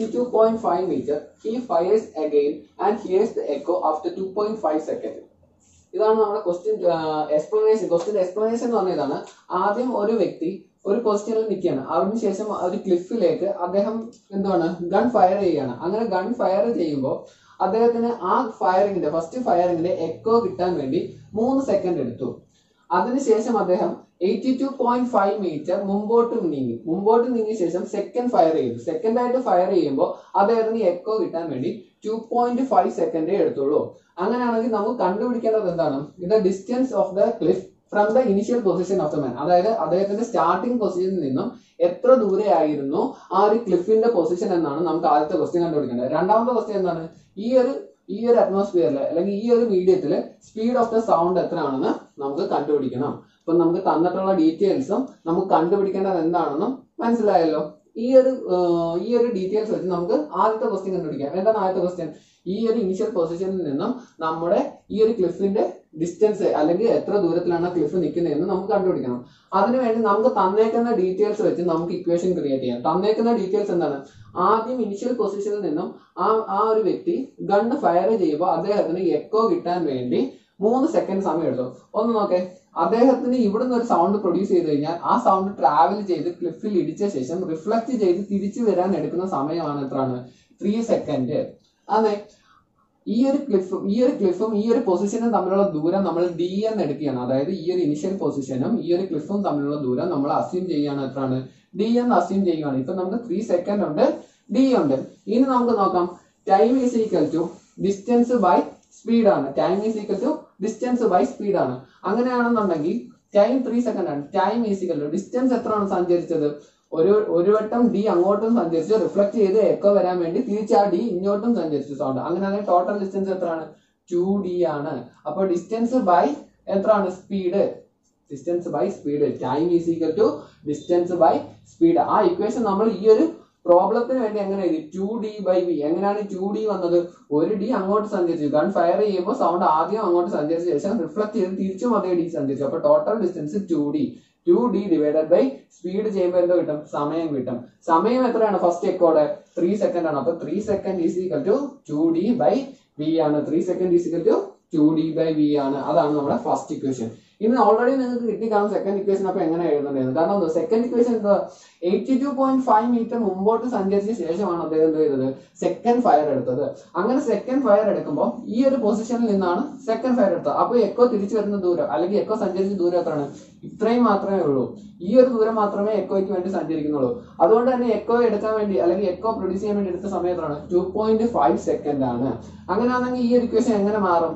82.5 meter, he fires again and hears the echo after 2.5 seconds. ഇതാണ് നമ്മുടെ ക്വസ്റ്റ്യൻ എക്സ്പ്ലനേഷൻ ക്വസ്റ്റ്യൻ എക്സ്പ്ലനേഷൻ എന്ന് പറഞ്ഞ ഇതാണ് ആദ്യം ഒരു വ്യക്തി ഒരു പൊസിഷനിൽ നിൽക്കുകയാണ് അതിനുശേഷം ഒരു ക്ലിഫിലേക്ക് അദ്ദേഹം എന്താണ് ഗൺ ഫയർ ചെയ്യുകയാണ് അങ്ങനെ ഗൺ ഫയർ ചെയ്യുമ്പോൾ അദ്ദേഹത്തിന് ആ ഫയറിങ്ങിന്റെ ഫസ്റ്റ് ഫയറിങ്ങിന്റെ എക്കോ കിട്ടാൻ വേണ്ടി മൂന്ന് സെക്കൻഡ് എടുത്തു അതിനുശേഷം അദ്ദേഹം eighty two point five metre മുമ്പോട്ട് നീങ്ങി മുമ്പോട്ട് നീങ്ങിയ ശേഷം സെക്കൻഡ് ഫയർ ചെയ്തു സെക്കൻഡ് ആയിട്ട് ഫയർ ചെയ്യുമ്പോൾ അദ്ദേഹത്തിന് എക്കോ കിട്ടാൻ വേണ്ടി ടു പോയിന്റ് ഫൈവ് സെക്കൻഡേ എടുത്തുള്ളൂ അങ്ങനെയാണെങ്കിൽ നമുക്ക് കണ്ടുപിടിക്കേണ്ടത് എന്താണ് ഇത് distance of the cliff from the initial position of the man അതായത് അദ്ദേഹത്തിന്റെ സ്റ്റാർട്ടിംഗ് പൊസിഷനിൽ നിന്നും എത്ര ദൂരെ ആയിരുന്നു ആ ഒരു ക്ലിഫിന്റെ പൊസിഷൻ എന്നാണ് നമുക്ക് ആദ്യത്തെ ക്വസ്റ്റ്യൻ കണ്ടുപിടിക്കേണ്ടത് രണ്ടാമത്തെ ക്വസ്റ്റ്യൻ എന്താണ് ഈ ഒരു ഈ ഒരു അറ്റ്മോസ്ഫിയറിൽ അല്ലെങ്കിൽ ഈ ഒരു മീഡിയത്തിൽ സ്പീഡ് ഓഫ് ദ സൗണ്ട് എത്രയാണെന്ന് നമുക്ക് കണ്ടുപിടിക്കണം അപ്പൊ നമുക്ക് തന്നിട്ടുള്ള ഡീറ്റെയിൽസും നമുക്ക് കണ്ടുപിടിക്കേണ്ടത് എന്താണെന്നും മനസ്സിലായല്ലോ ഈ ഒരു ആഹ് ഈ ഒരു ഡീറ്റെയിൽസ് വെച്ച് നമുക്ക് ആദ്യത്തെ ക്വസ്റ്റ്യൻ കണ്ടുപിടിക്കാം എന്താണ് ആദ്യത്തെ ക്വസ്റ്റ്യൻ ഈ ഒരു ഇനിഷ്യൽ പൊസിഷനിൽ നിന്നും നമ്മുടെ ഈ ഒരു ക്ലിഫിന്റെ ഡിസ്റ്റൻസ് അല്ലെങ്കിൽ എത്ര ദൂരത്തിലാണ് ക്ലിഫ് നിൽക്കുന്നതെന്ന് നമുക്ക് കണ്ടുപിടിക്കണം അതിനുവേണ്ടി നമുക്ക് തന്നേക്കുന്ന ഡീറ്റെയിൽസ് വെച്ച് നമുക്ക് ഇക്വേഷൻ ക്രിയേറ്റ് ചെയ്യാം തന്നേക്കുന്ന ഡീറ്റെയിൽസ് എന്താണ് ആദ്യം ഇനിഷ്യൽ പൊസിഷനിൽ നിന്നും ആ ആ ഒരു വ്യക്തി ഗണ്ണ് ഫയർ ചെയ്യുമ്പോൾ അദ്ദേഹത്തിന് എക്കോ കിട്ടാൻ വേണ്ടി മൂന്ന് സെക്കൻഡ് സമയം എടുത്തു ഒന്ന് നോക്കേ അദ്ദേഹത്തിന് ഇവിടുന്ന് ഒരു സൗണ്ട് പ്രൊഡ്യൂസ് ചെയ്ത് കഴിഞ്ഞാൽ ആ സൗണ്ട് ട്രാവൽ ചെയ്ത് ക്ലിഫിൽ ഇടിച്ച ശേഷം റിഫ്ലക്ട് ചെയ്ത് തിരിച്ചു വരാൻ എടുക്കുന്ന സമയമാണ് എത്രയാണ് ത്രീ സെക്കൻഡ് അതെ ഈ ഒരു ക്ലിഫും ഈ ഒരു ക്ലിഫും ഈ ഒരു പൊസിഷനും തമ്മിലുള്ള ദൂരം നമ്മൾ ഡി എന്ന് എടുക്കുകയാണ് അതായത് ഈ ഒരു ഇനിഷ്യൽ പൊസിഷനും ഈ ഒരു ക്ലിഫും തമ്മിലുള്ള ദൂരം നമ്മൾ അസ്യൂം ചെയ്യുകയാണ് എത്രയാണ് ഡി എന്ന് അസ്യൂം ചെയ്യുകയാണ് ഇപ്പൊ നമുക്ക് ത്രീ സെക്കൻഡ് ഉണ്ട് ഡി ഉണ്ട് ഇനി നമുക്ക് നോക്കാം time is equal to distance by speed ആണ് time is equal to distance by speed ആണ് അങ്ങനെയാണെന്നുണ്ടെങ്കിൽ ടൈം ത്രീ സെക്കൻഡ് ആണ് time is equal to distance എത്രയാണ് സഞ്ചരിച്ചത് ഒരു ഒരു വട്ടം ഡി അങ്ങോട്ടും സഞ്ചരിച്ചു റിഫ്ലക്ട് ചെയ്ത് എക്കോ വരാൻ വേണ്ടി തിരിച്ച് ആ ഡി ഇങ്ങോട്ടും സഞ്ചരിച്ചു സൗണ്ട് അങ്ങനെയാണെങ്കിൽ ടോട്ടൽ ഡിസ്റ്റൻസ് എത്രയാണ് ടു ഡി ആണ് അപ്പൊ ഡിസ്റ്റൻസ് ബൈ എത്രയാണ് speed distance by speed time is equal to distance by speed ആ ഇക്വേഷൻ നമ്മൾ ഈ ഒരു പ്രോബ്ലത്തിന് വേണ്ടി എങ്ങനെ എഴുതി ടു ഡി ബൈ വി എങ്ങനെയാണ് ടു ഡി വന്നത് ഒരു ഡി അങ്ങോട്ട് സഞ്ചരിച്ചു ഗൺ ഫയർ ചെയ്യുമ്പോൾ സൗണ്ട് ആദ്യം അങ്ങോട്ട് സഞ്ചരിച്ച ശേഷം റിഫ്ലക്ട് ചെയ്ത് തിരിച്ചും അതേ ഡി സഞ്ചരിച്ചു അപ്പൊ total distance two D two D divided by speed ചെയ്യുമ്പോൾ എന്തോ കിട്ടും സമയം കിട്ടും സമയം എത്രയാണ് ഫസ്റ്റ് എക്കോടെ ത്രീ സെക്കൻഡ് ആണ് അപ്പൊ three second is equal to two D by V ആണ് three second is equal to two D by V ആണ് അതാണ് നമ്മുടെ ഫസ്റ്റ് ഇക്വേഷൻ ഇന്ന് ഓൾറെഡി നിങ്ങൾക്ക് കിട്ടിക്കാണും സെക്കൻഡ് ഇക്വേഷൻ അപ്പൊ എങ്ങനെ എഴുതേണ്ടത് കാരണം എന്താ സെക്കൻഡ് ഇക്വേഷൻ എന്താ eighty two point five metre മുമ്പോട്ട് സഞ്ചരിച്ച ശേഷമാണ് അദ്ദേഹം എന്ത് ചെയ്തത് സെക്കൻഡ് ഫയർ എടുത്തത് അങ്ങനെ സെക്കൻഡ് ഫയർ എടുക്കുമ്പോൾ ഈ ഒരു പൊസിഷനിൽ നിന്നാണ് സെക്കൻഡ് ഫയർ എടുത്തത് അപ്പൊ എക്കോ തിരിച്ചു വരുന്ന ദൂരം അല്ലെങ്കിൽ എക്കോ സഞ്ചരിച്ച ദൂരം എത്രയാണ് ഇത്രയും മാത്രമേ ഉള്ളൂ ഈ ഒരു ദൂരം മാത്രമേ എക്കോയ്ക്ക് വേണ്ടി സഞ്ചരിക്കുന്നുള്ളൂ അതുകൊണ്ട് തന്നെ എക്കോ എടുക്കാൻ വേണ്ടി അല്ലെങ്കിൽ എക്കോ പ്രൊഡ്യൂസ് ചെയ്യാൻ വേണ്ടി എടുത്ത സമയം എത്രയാണ് ടു പോയിന്റ് ഫൈവ് സെക്കൻഡ് ആണ് അങ്ങനെയാണെങ്കിൽ ഈ ഒരു ഇക്വേഷൻ എങ്ങനെ മാറും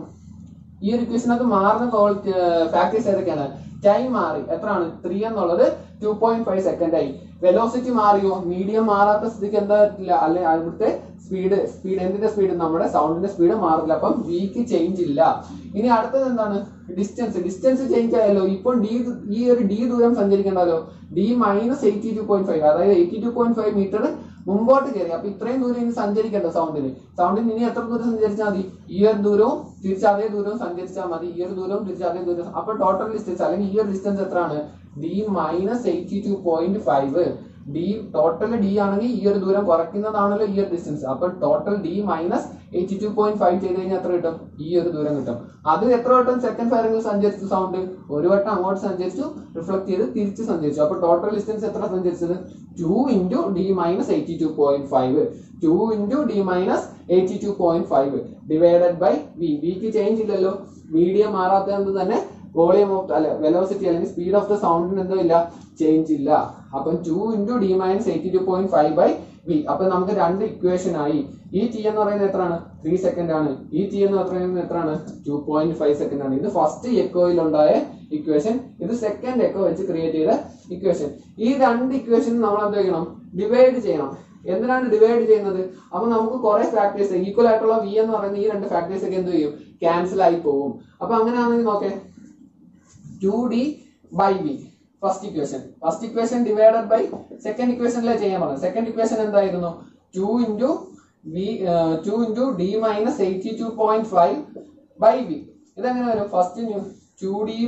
ഈ ഒരു ഇക്വേഷനകത്ത് മാറുന്ന ഫാക്ടേഴ്സ് ഏതൊക്കെയാണ് ടൈം മാറി എത്രയാണ് ത്രീ എന്നുള്ളത് ടു പോയിന്റ് ഫൈവ് സെക്കൻഡ് ആയി വെലോസിറ്റി മാറിയോ മീഡിയം മാറാത്ത സ്ഥിതിക്ക് എന്താ പറ്റില്ല അല്ലെ അവിടുത്തെ സ്പീഡ് സ്പീഡ് എന്തിന്റെ സ്പീഡ് നമ്മുടെ സൗണ്ടിന്റെ സ്പീഡ് മാറില്ല അപ്പം വിക്ക് ചേഞ്ച് ഇല്ല ഇനി അടുത്തത് എന്താണ് ഡിസ്റ്റൻസ് ഡിസ്റ്റൻസ് ചേഞ്ച് ആയല്ലോ ഇപ്പോൾ ഡി ഈ ഒരു ഡി ദൂരം സഞ്ചരിക്കണ്ടല്ലോ D minus eighty two point five അതായത് eighty two point five metre മുമ്പോട്ട് കയറി അപ്പൊ ഇത്രയും ദൂരം ഇനി സഞ്ചരിക്കണ്ട സൗണ്ടിന് സൗണ്ടിന് ഇനി എത്ര ദൂരം സഞ്ചരിച്ചാൽ മതി ഈ ഒരു ദൂരവും തിരിച്ച് അതേ ദൂരവും സഞ്ചരിച്ചാൽ മതി ഈ ഒരു ദൂരവും തിരിച്ച് അതേ ദൂരം അപ്പൊ ടോട്ടൽ ഡിസ്റ്റൻസ് അല്ലെങ്കിൽ ഈ ഒരു ഡിസ്റ്റൻസ് എത്രയാണ് D minus eighty two point five D total D ആണെങ്കിൽ ഈ ഒരു ദൂരം കുറയ്ക്കുന്നതാണല്ലോ ഈ ഒരു ഡിസ്റ്റൻസ് അപ്പൊ total D minus eighty two point five ചെയ്ത് കഴിഞ്ഞാൽ എത്ര കിട്ടും ഈ ഒരു ദൂരം കിട്ടും അത് എത്ര വട്ടം സെക്കൻഡ് ഫയറിംഗിൽ സഞ്ചരിച്ചു സൗണ്ട് ഒരു വട്ടം അങ്ങോട്ട് സഞ്ചരിച്ചു റിഫ്ലക്ട് ചെയ്ത് തിരിച്ച് സഞ്ചരിച്ചു അപ്പൊ ടോട്ടൽ ഡിസ്റ്റൻസ് എത്ര സഞ്ചരിച്ചത് two into D minus eighty two point five two into D minus eighty two point five divided by V വിക്ക് ചേഞ്ച് ഇല്ലല്ലോ മീഡിയം മാറാത്തത് തന്നെ വോളിയം ഓഫ് അല്ല വെലോസിറ്റി അല്ലെങ്കിൽ സ്പീഡ് ഓഫ് ദ സൗണ്ടിന് എന്തോ ഇല്ല ചേഞ്ച് ഇല്ല അപ്പം two into D minus eighty two point five by V അപ്പൊ നമുക്ക് രണ്ട് ഇക്വേഷൻ ആയി ഈ ടി എന്ന് പറയുന്നത് എത്രയാണ് ത്രീ സെക്കൻഡ് ആണ് ഈ ടി എന്ന് പറയുന്നത് എത്രയാണ് ടു പോയിന്റ് ഫൈവ് സെക്കൻഡ് ആണ് ഇത് ഫസ്റ്റ് എക്കോയിൽ ഉണ്ടായ ഇക്വേഷൻ ഇത് സെക്കൻഡ് എക്കോ വെച്ച് ക്രിയേറ്റ് ചെയ്ത ഇക്വേഷൻ ഈ രണ്ട് ഇക്വേഷൻ നമ്മൾ എന്ത് ചെയ്യണം ഡിവൈഡ് ചെയ്യണം എന്തിനാണ് ഡിവൈഡ് ചെയ്യുന്നത് അപ്പൊ നമുക്ക് കുറെ ഫാക്ടേഴ്സ് ഈക്വൽ ആയിട്ടുള്ള വി എന്ന് പറയുന്ന ഈ രണ്ട് ഫാക്ടേഴ്സ് ഒക്കെ എന്ത് ചെയ്യും ക്യാൻസൽ ആയി പോകും അപ്പൊ അങ്ങനെയാണെങ്കിൽ നോക്കേ two D by V first equation first equation divided by second ഇക്വേഷനിലെ ചെയ്യാൻ പറഞ്ഞു സെക്കൻഡ് ഇക്വേഷൻ എന്തായിരുന്നു two into V two into D minus eighty two point five by V ഇതെങ്ങനെ വരും first two D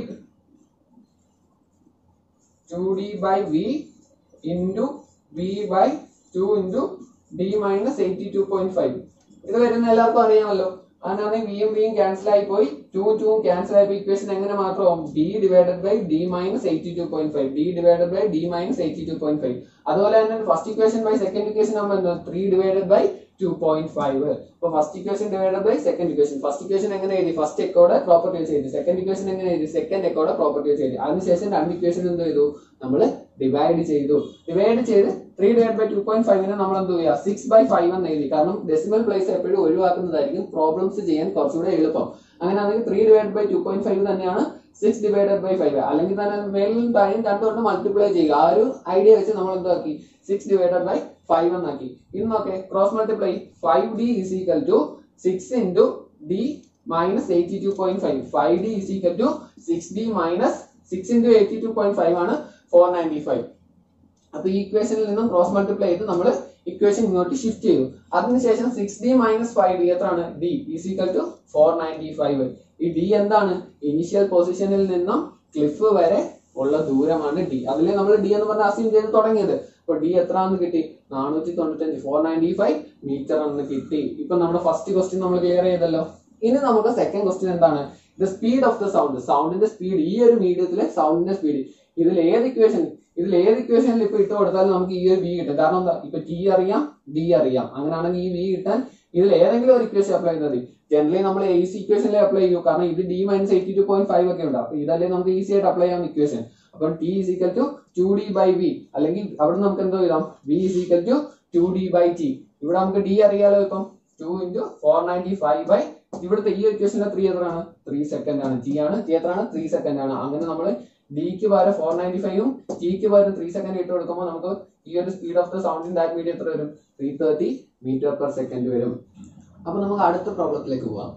two D by V into V by two into D minus eighty two point five ഇത് വരുന്ന എല്ലാവർക്കും അറിയാമല്ലോ അങ്ങനെയാണെങ്കിൽ വിയും വിയും ക്യാൻസൽ ആയി പോയി ടു ടു ക്യാൻസൽ ആയി പോയി ഇക്വേഷൻ എങ്ങനെ മാത്രമാവും D divided by D minus eighty two point five D divided by D minus eighty two point five അതുപോലെ തന്നെ first equation by second equation ആകുമ്പോൾ എന്താ three divided by two point five അപ്പൊ first equation divided by second equation first equation എങ്ങനെ എഴുതി ഫസ്റ്റ് എക്കോടെ പ്രോപ്പർട്ടി വെച്ച് എഴുതി സെക്കൻഡ് ഇക്വേഷൻ എങ്ങനെ എഴുതി സെക്കൻഡ് എക്കോടെ പ്രോപ്പർട്ടി വെച്ച് എഴുതി അതിനുശേഷം രണ്ട് ഇക്വേഷൻ എന്ത് ചെയ്തു നമ്മൾ ഡിവൈഡ് ചെയ്തു ഡിവൈഡ് ചെയ്ത് three divide by two point ഫൈവിനെ നമ്മൾ എന്ത് ചെയ്യുക സിക്സ് ബൈ ഫൈവ് എന്ന് എഴുതി കാരണം ഡെസിമൽ പ്ലേസ് എപ്പോഴും ഒഴിവാക്കുന്നതായിരിക്കും പ്രോബ്ലംസ് ചെയ്യാൻ കുറച്ചുകൂടെ എളുപ്പം അങ്ങനെയാണെങ്കിൽ three divide by two point five തന്നെയാണ് സിക്സ് ഡിവൈഡഡ് ബൈ ഫൈവ് അല്ലെങ്കിൽ തന്നെ മേലും താഴെയും രണ്ടുകൊണ്ട് മൾട്ടിപ്ലൈ ചെയ്യുക ആ ഒരു ഐഡിയ വെച്ച് നമ്മൾ എന്താക്കി സിക്സ് ഡിവൈഡഡ് ബൈ ഫൈവ് എന്നാക്കി ഇന്ന് നോക്കെ cross multiply five D is equal to six into D minus eighty two point five five D is equal to six D minus six into eighty two point five ആണ് ഫോർ നയൻറ്റി ഫൈവ് അപ്പൊ ഈ ഇക്വേഷനിൽ നിന്നും ക്രോസ് മൾട്ടിപ്ലൈ ചെയ്ത് നമ്മൾ ഇക്വേഷൻ ഇങ്ങോട്ട് ഷിഫ്റ്റ് ചെയ്തു അതിനുശേഷം six D minus five D എത്രയാണ് D is equal to four ninety five ഈ ഡി എന്താണ് ഇനിഷ്യൽ പൊസിഷനിൽ നിന്നും ക്ലിഫ് വരെ ഉള്ള ദൂരമാണ് ഡി അതിൽ നമ്മൾ ഡി എന്ന് പറഞ്ഞ അസ്യൂം ചെയ്ത് തുടങ്ങിയത് അപ്പൊ ഡി എത്രയാണെന്ന് കിട്ടി നാനൂറ്റി തൊണ്ണൂറ്റഞ്ച് ഫോർ നയൻറ്റി ഫൈവ് മീറ്റർ എന്ന് കിട്ടി ഇപ്പൊ നമ്മുടെ ഫസ്റ്റ് ക്വസ്റ്റ്യൻ നമ്മൾ ക്ലിയർ ചെയ്തല്ലോ ഇനി നമുക്ക് സെക്കൻഡ് ക്വസ്റ്റ്യൻ എന്താണ് the speed of the sound സൗണ്ടിന്റെ സ്പീഡ് ഈ ഒരു മീഡിയത്തിലെ സൗണ്ടിന്റെ സ്പീഡ് ഇതിൽ ഏത് ഇക്വേഷൻ ഇതിൽ ഏത് ഇക്വേഷനിൽ ഇപ്പൊ ഇട്ട് കൊടുത്താലും നമുക്ക് ഈ ഒരു വി കിട്ടും കാരണം എന്താ ഇപ്പൊ ടി അറിയാം ഡി അറിയാം അങ്ങനെയാണെങ്കിൽ ഈ വി കിട്ടാൻ ഇതിൽ ഏതെങ്കിലും ഒരു ഇക്വേഷൻ അപ്ലൈ ചെയ്താൽ മതി ജനറലി നമ്മൾ എ സി ഇക്വേഷനിലെ അപ്ലൈ ചെയ്യൂ കാരണം ഇത് D minus eighty two point five ഒക്കെ ഉണ്ട് അപ്പൊ ഇതല്ലേ നമുക്ക് ഈസി ആയിട്ട് അപ്ലൈ ചെയ്യാൻ ഇക്വേഷൻ അപ്പം T is equal to two D by V അല്ലെങ്കിൽ അവിടെ നമുക്ക് എന്തോ എഴുതാം V is equal to two D by T ഇവിടെ നമുക്ക് ഡി അറിയാലോ ഇപ്പം two into four ninety five by ഇവിടുത്തെ ഈ ഇക്വേഷന്റെ ത്രീ എത്രയാണ് ത്രീ സെക്കൻഡ് ആണ് ടി ആണ് ടി എത്രയാണ് ത്രീ സെക്കൻഡ് ആണ് അങ്ങനെ നമ്മൾ ഡിക്ക് പകരം ഫോർ നയൻറ്റി ഫൈവും ടിക്ക് പകരം ത്രീ സെക്കൻഡ് ഇട്ട് കൊടുക്കുമ്പോൾ നമുക്ക് ഈ ഒരു speed of the sound in that medium എത്ര വരും three thirty metre per second വരും അപ്പൊ നമുക്ക് അടുത്ത പ്രോബ്ലത്തിലേക്ക് പോവാം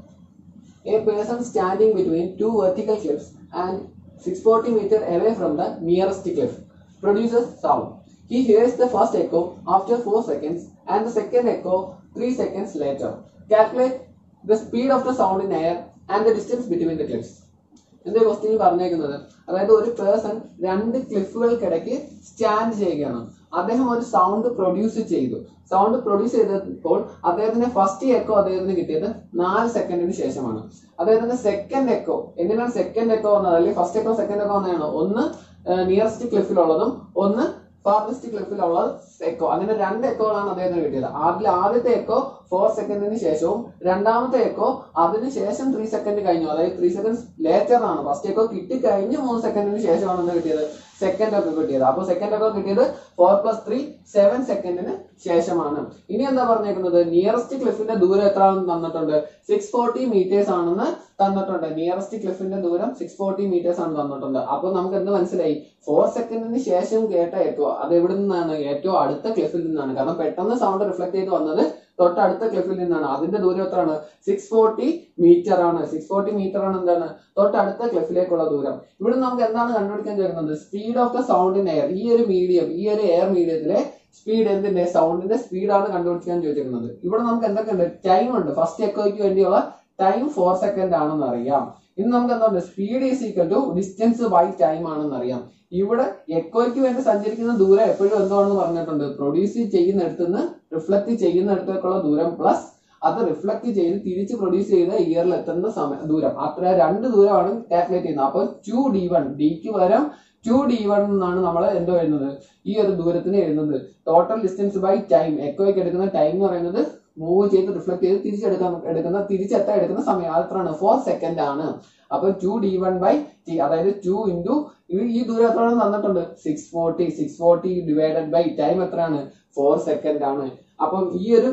a person standing between two vertical cliffs and six forty metre away from the nearest cliff produces sound. He hears the first echo after 4 seconds and the second echo 3 seconds later. Calculate the speed of the sound in air and the distance between the cliffs. എന്റെ ക്വസ്റ്റ്യൻ പറഞ്ഞേക്കുന്നത് അതായത് ഒരു പേഴ്സൺ രണ്ട് ക്ലിഫുകൾക്കിടയ്ക്ക് സ്റ്റാൻഡ് ചെയ്യുകയാണ് അദ്ദേഹം ഒരു സൗണ്ട് പ്രൊഡ്യൂസ് ചെയ്തു സൗണ്ട് പ്രൊഡ്യൂസ് ചെയ്തപ്പോൾ അദ്ദേഹത്തിന്റെ ഫസ്റ്റ് എക്കോ അദ്ദേഹത്തിന് കിട്ടിയത് നാല് സെക്കൻഡിന് ശേഷമാണ് അദ്ദേഹത്തിന്റെ സെക്കൻഡ് എക്കോ എന്തിനാണ് സെക്കൻഡ് എക്കോ വന്നത് അല്ലെങ്കിൽ ഫസ്റ്റ് എക്കോ സെക്കൻഡ് എക്കോ വന്നതാണ് ഒന്ന് നിയറസ്റ്റ് ക്ലിഫിലുള്ളതും ഒന്ന് ഫാർമസ്റ്റ് ക്ലിഫിലുള്ള എക്കോ അങ്ങനെ രണ്ട് എക്കോകളാണ് അദ്ദേഹത്തിന് കിട്ടിയത് അതിൽ ആദ്യത്തെ എക്കോ ഫോർ സെക്കൻഡിന് ശേഷവും രണ്ടാമത്തെ എക്കോ അതിന് ശേഷം ത്രീ സെക്കൻഡ് കഴിഞ്ഞു അതായത് ത്രീ സെക്കൻഡ് ലേറ്റർ ആണ് ഫസ്റ്റ് എക്കോ കിട്ടി കഴിഞ്ഞ് മൂന്ന് സെക്കൻഡിന് ശേഷമാണ് എന്ത് കിട്ടിയത് സെക്കൻഡ് ഒക്കെ കിട്ടിയത് അപ്പോൾ സെക്കൻഡ് ഒക്കെ കിട്ടിയത് ഫോർ പ്ലസ് ത്രീ സെവൻ സെക്കൻഡിന് ശേഷമാണ് ഇനി എന്താ പറഞ്ഞേക്കുന്നത് നിയറസ്റ്റ് ക്ലിഫിന്റെ ദൂരം എത്ര ആണെന്ന് തന്നിട്ടുണ്ട് സിക്സ് ഫോർട്ടി മീറ്റേഴ്സ് ആണെന്ന് തന്നിട്ടുണ്ട് നിയറസ്റ്റ് ക്ലിഫിന്റെ ദൂരം സിക്സ് ഫോർട്ടി മീറ്റേഴ്സ് ആണ് തന്നിട്ടുണ്ട് അപ്പൊ നമുക്ക് എന്ത് മനസ്സിലായി ഫോർ സെക്കൻഡിന് ശേഷം കേട്ട എക്കോ അത് എവിടെ നിന്നാണ് ഏറ്റവും അടുത്ത ക്ലിഫിൽ നിന്നാണ് കാരണം പെട്ടെന്ന് സൗണ്ട് റിഫ്ലക്ട് ചെയ്ത് വന്നത് തൊട്ടടുത്ത ക്ലിഫിൽ നിന്നാണ് അതിന്റെ ദൂരം എത്രയാണ് സിക്സ് ഫോർട്ടി മീറ്റർ ആണ് സിക്സ് ഫോർട്ടി മീറ്റർ ആണ് എന്താണ് തൊട്ടടുത്ത ക്ലിഫിലേക്കുള്ള ദൂരം ഇവിടെ നമുക്ക് എന്താണ് കണ്ടുപിടിക്കാൻ ചോദിക്കുന്നത് speed of the sound in air ഈ ഒരു മീഡിയം ഈ ഒരു എയർ മീഡിയത്തിലെ സ്പീഡ് എന്തിന്റെ സൗണ്ടിന്റെ സ്പീഡാണ് കണ്ടുപിടിക്കാൻ ചോദിച്ചിരിക്കുന്നത് ഇവിടെ നമുക്ക് എന്തൊക്കെ ഉണ്ട് ടൈം ഉണ്ട് ഫസ്റ്റ് എക്കോയ്ക്ക് വേണ്ടിയുള്ള ടൈം ഫോർ സെക്കൻഡ് ആണെന്ന് അറിയാം ഇന്ന് നമുക്ക് എന്താണ് speed is equal to distance by time ആണെന്ന് അറിയാം ഇവിടെ എക്കോയ്ക്ക് വേണ്ടി സഞ്ചരിക്കുന്ന ദൂരം എപ്പോഴും എന്താണെന്ന് പറഞ്ഞിട്ടുണ്ട് പ്രൊഡ്യൂസ് ചെയ്യുന്നിടത്തുനിന്ന് റിഫ്ലക്ട് ചെയ്യുന്നിടത്തേക്കുള്ള ദൂരം പ്ലസ് അത് റിഫ്ലക്ട് ചെയ്ത് തിരിച്ച് പ്രൊഡ്യൂസ് ചെയ്ത് ഇയറിൽ എത്തുന്ന സമയം ദൂരം അത്ര രണ്ട് ദൂരമാണ് കാൽക്കുലേറ്റ് ചെയ്യുന്നത് അപ്പൊ ടു ഡി വൺ ഡിക്ക് പകരം ടു ഡി വൺ എന്നാണ് നമ്മൾ എന്തോ എഴുതുന്നത് ഈ ഒരു ദൂരത്തിന് എഴുതുന്നത് ടോട്ടൽ ഡിസ്റ്റൻസ് ബൈ ടൈം എക്കോയ്ക്ക് എടുക്കുന്ന ടൈം എന്ന് പറയുന്നത് മൂവ് ചെയ്ത് റിഫ്ലക്ട് ചെയ്ത് തിരിച്ചെടുക്കാൻ എടുക്കുന്ന തിരിച്ചെത്താൻ എടുക്കുന്ന സമയം അത് എത്രയാണ് ഫോർ സെക്കൻഡ് ആണ് അപ്പൊ two D one by T അതായത് ടു ഇൻറ്റു ഈ ദൂരം എത്രയാണ് തന്നിട്ടുണ്ട് six forty six forty divided by time എത്രയാണ് ഫോർ സെക്കൻഡ് ആണ് അപ്പം ഈ ഒരു